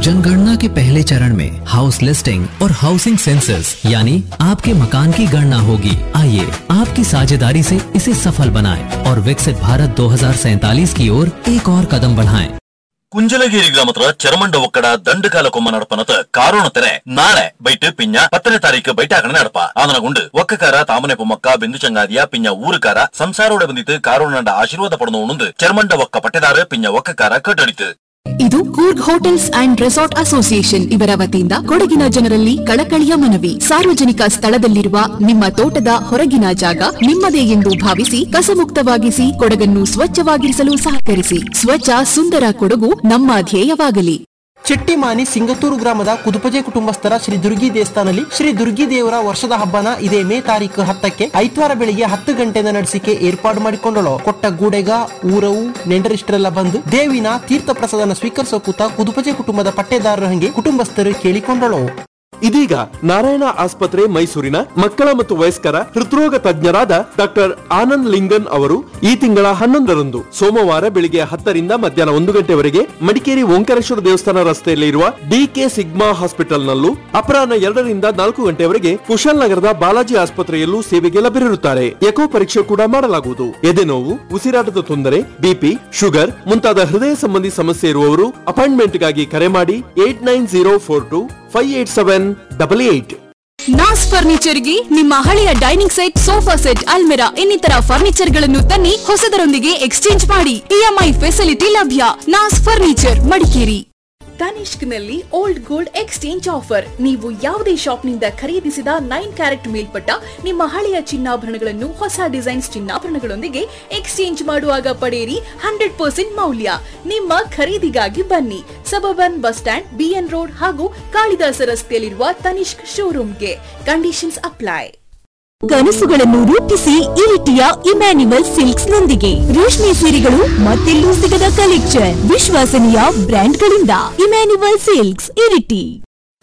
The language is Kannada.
जनगणना के पहले चरण में हाउस लिस्टिंग और हाउसिंग सेंसस यानी आपके मकान की गणना होगी आइए आपकी साझेदारी से इसे सफल बनाएं और विकसित भारत 2047 की ओर एक और कदम बढ़ाएं। കുഞ്ചലഗിരി ഗ്രാമത്തില് ചെറുമണ്ട ഒക്കട ദണ്ടുകാല കൊമ്മ നടപ്പനത്ത് കാരോണത്തിന് നാളെ ബൈറ്റ് പിഞ്ഞ പത്തನೇ ತಾರೀಕು ಬೈಟಾಕಣ ನಡಪ ಆದನಗೊಂಡು ಒಕ್ಕಕಾರ ತಾಮನೆ ಪೊಮ್ಮಕ್ಕ ಬಿಂದು ಚಂಗಾದಿಯ ಪಿಂಜ ಊರುಕಾರ ಸಂಸಾರೋಡ ಬಂದಿತ್ತು ಕಾರೋಣಂಡ ಆಶೀರ್ವಾದ ಪಡೆದು ಉಣಂದು ಚೆರುಮಂಡ ಒಕ್ಕ ಪಟ್ಟೆದಾರ ಪಿಂಜ ಒಕ್ಕಕಾರ ಕಟ್ಟಡಿತು ಇದು Coorg hotels and resort association ಇವರ ವತಿಯಿಂದ ಕೊಡಗಿನ ಜನರಲ್ಲಿ ಕಳಕಳಿಯ ಮನವಿ ಸಾರ್ವಜನಿಕ ಸ್ಥಳದಲ್ಲಿರುವ ನಿಮ್ಮ ತೋಟದ ಹೊರಗಿನ ಜಾಗ ನಿಮ್ಮದೇ ಎಂದು ಭಾವಿಸಿ ಕಸಮುಕ್ತವಾಗಿಸಿ ಕೊಡಗನ್ನು ಸ್ವಚ್ಛವಾಗಿರಿಸಲು ಸಹಕರಿಸಿ ಸ್ವಚ್ಛ ಸುಂದರ ಕೊಡಗು ನಮ್ಮ ಧ್ಯೇಯವಾಗಲಿ ಚಿಟ್ಟಿಮಾನಿ ಸಿಂಗತೂರು ಗ್ರಾಮದ ಕುದುಪಜೆ ಕುಟುಂಬಸ್ಥರ ಶ್ರೀ ದುರ್ಗಿ ದೇವಸ್ಥಾನದಲ್ಲಿ ಶ್ರೀ ದುರ್ಗಿ ದೇವರ ವರ್ಷದ ಹಬ್ಬನ ಇದೇ ಮೇ ತಾರೀಕು ಹತ್ತಕ್ಕೆ ಐತವಾರ ಬೆಳಿಗ್ಗೆ ಹತ್ತು ಗಂಟೆಯಿಂದ ನಡೆಸಿಕೆ ಏರ್ಪಾಡು ಮಾಡಿಕೊಂಡಳು ಕೊಟ್ಟ ಗೂಡೆಗ ಊರವು ನೆಂಟರಿಷ್ಟರೆಲ್ಲ ಬಂದು ದೇವಿನ ತೀರ್ಥ ಪ್ರಸಾದನ ಸ್ವೀಕರಿಸೋ ಕೂತ ಕುದುಪಜೆ ಕುಟುಂಬದ ಪಟ್ಟೆದಾರರ ಹಂಗೆ ಕುಟುಂಬಸ್ಥರು ಕೇಳಿಕೊಂಡಳು ಇದೀಗ ನಾರಾಯಣ ಆಸ್ಪತ್ರೆ ಮೈಸೂರಿನ ಮಕ್ಕಳ ಮತ್ತು ವಯಸ್ಕರ ಹೃದ್ರೋಗ ತಜ್ಞರಾದ ಡಾಕ್ಟರ್ ಆನಂದ್ ಲಿಂಗನ್ ಅವರು ಈ ತಿಂಗಳ ಹನ್ನೊಂದರಂದು ಸೋಮವಾರ ಬೆಳಿಗ್ಗೆ ಹತ್ತರಿಂದ ಮಧ್ಯಾಹ್ನ ಒಂದು ಗಂಟೆವರೆಗೆ ಮಡಿಕೇರಿ ಓಂಕಾರೇಶ್ವರ ದೇವಸ್ಥಾನ ರಸ್ತೆಯಲ್ಲಿ ಇರುವ ಡಿಕೆ ಸಿಗ್ಮಾ ಹಾಸ್ಪಿಟಲ್ ನಲ್ಲೂ ಅಪರಾಹ್ನ ಎರಡರಿಂದ ನಾಲ್ಕು ಗಂಟೆವರೆಗೆ ಕುಶಾಲ್ ನಗರದ ಬಾಲಾಜಿ ಆಸ್ಪತ್ರೆಯಲ್ಲೂ ಸೇವೆಗೆ ಲಭ್ಯರಿರುತ್ತಾರೆ ಎಕೋ ಪರೀಕ್ಷೆ ಕೂಡ ಮಾಡಲಾಗುವುದು ಎದೆನೋವು ಉಸಿರಾಟದ ತೊಂದರೆ ಬಿಪಿ ಶುಗರ್ ಮುಂತಾದ ಹೃದಯ ಸಂಬಂಧಿ ಸಮಸ್ಯೆ ಇರುವವರು ಅಪಾಯಿಂಟ್ಮೆಂಟ್ಗಾಗಿ ಕರೆ ಮಾಡಿ eight nine zero four two five eight seven double eight Nas ಫರ್ನಿಚರ್ಗೆ ನಿಮ್ಮ ಹಳೆಯ ಡೈನಿಂಗ್ ಸೆಟ್ ಸೋಫಾ ಸೆಟ್ ಅಲ್ಮೆರಾ ಇನ್ನಿತರ ಫರ್ನಿಚರ್ ಗಳನ್ನು ತನ್ನಿ ಹೊಸದರೊಂದಿಗೆ ಎಕ್ಸ್ಚೇಂಜ್ ಮಾಡಿ ಇಎಂಐ ಫೆಸಿಲಿಟಿ ಲಭ್ಯ ನಾಸ್ ಫರ್ನಿಚರ್ ಮಡಿಕೇರಿ ತನಿಷ್ಕ್ ನಲ್ಲಿ ಓಲ್ಡ್ ಗೋಲ್ಡ್ ಎಕ್ಸ್ಚೇಂಜ್ ಆಫರ್ ನೀವು ಯಾವುದೇ ಶಾಪ್ನಿಂದ ಖರೀದಿಸಿದ ನೈನ್ ಕ್ಯಾರೆಟ್ ಮೇಲ್ಪಟ್ಟ ನಿಮ್ಮ ಹಳೆಯ ಚಿನ್ನಾಭರಣಗಳನ್ನು ಹೊಸ ಡಿಸೈನ್ಸ್ ಚಿನ್ನಾಭರಣಗಳೊಂದಿಗೆ ಎಕ್ಸ್ಚೇಂಜ್ ಮಾಡುವಾಗ ಪಡೆಯಿರಿ ಹಂಡ್ರೆಡ್ ಪರ್ಸೆಂಟ್ ಮೌಲ್ಯ ನಿಮ್ಮ ಖರೀದಿಗಾಗಿ ಬನ್ನಿ suburban bus stand BN road ಹಾಗೂ ಕಾಳಿದಾಸ ರಸ್ತೆಯಲ್ಲಿರುವ ತನಿಷ್ಕ್ ಶೋರೂಮ್ಗೆ ಕಂಡೀಷನ್ಸ್ ಅಪ್ಲೈ ಕನಸುಗಳನ್ನು ರೂಪಿಸಿ ಇರಿಟಿಯ ಇಮ್ಯಾನ್ಯುವಲ್ ಸಿಲ್ಕ್ಸ್ ನೊಂದಿಗೆ ರೇಷ್ಮೆ ಸೀರೆಗಳು ಮತ್ತೆಲ್ಲೂ ಸಿಗದ ಕಲೆಕ್ಷನ್ ವಿಶ್ವಾಸನೀಯ ಬ್ರ್ಯಾಂಡ್ಗಳಿಂದ ಇಮ್ಯಾನ್ಯುವಲ್ ಸಿಲ್ಕ್ಸ್ ಇರಿಟಿ